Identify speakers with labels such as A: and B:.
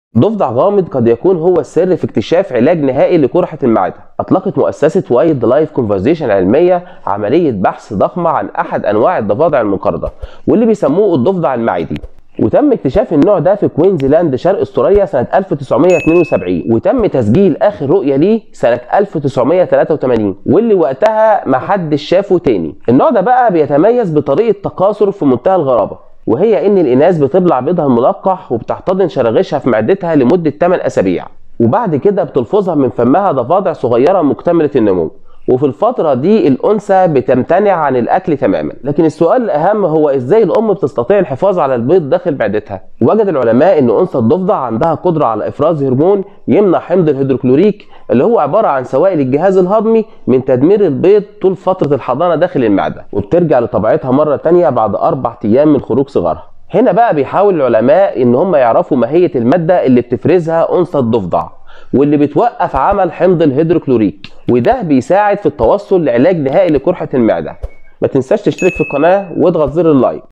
A: ضفدع غامض قد يكون هو السر في اكتشاف علاج نهائي لقرحة المعدة. أطلقت مؤسسة وايلد لايف كونفرزيشن العلمية عملية بحث ضخمة عن أحد أنواع الضفادع المنقرضة واللي بيسموه الضفدع المعدي. وتم اكتشاف النوع ده في كوينزلاند شرق استراليا سنة 1972 وتم تسجيل آخر رؤية ليه سنة 1983 واللي وقتها محدش شافه تاني. النوع ده بقى بيتميز بطريقة تكاثر في منتهى الغرابة. وهي ان الاناث بتبلع بيضها الملقح وبتحتضن شراغيشها في معدتها لمده 8 اسابيع وبعد كده بتلفظها من فمها ضفادع صغيره مكتمله النمو وفي الفترة دي الأنثى بتمتنع عن الأكل تماما، لكن السؤال الأهم هو إزاي الأم بتستطيع الحفاظ على البيض داخل معدتها؟ وجد العلماء إن أنثى الضفدع عندها قدرة على إفراز هرمون يمنع حمض الهيدروكلوريك اللي هو عبارة عن سوائل الجهاز الهضمي من تدمير البيض طول فترة الحضانة داخل المعدة، وبترجع لطبيعتها مرة تانية بعد أربع أيام من خروج صغارها. هنا بقى بيحاول العلماء إن هم يعرفوا ماهية المادة اللي بتفرزها أنثى الضفدع. واللي بتوقف عمل حمض الهيدروكلوريك وده بيساعد في التوصل لعلاج نهائي لقرحة المعدة ما تنساش تشترك في القناة واضغط زر اللايك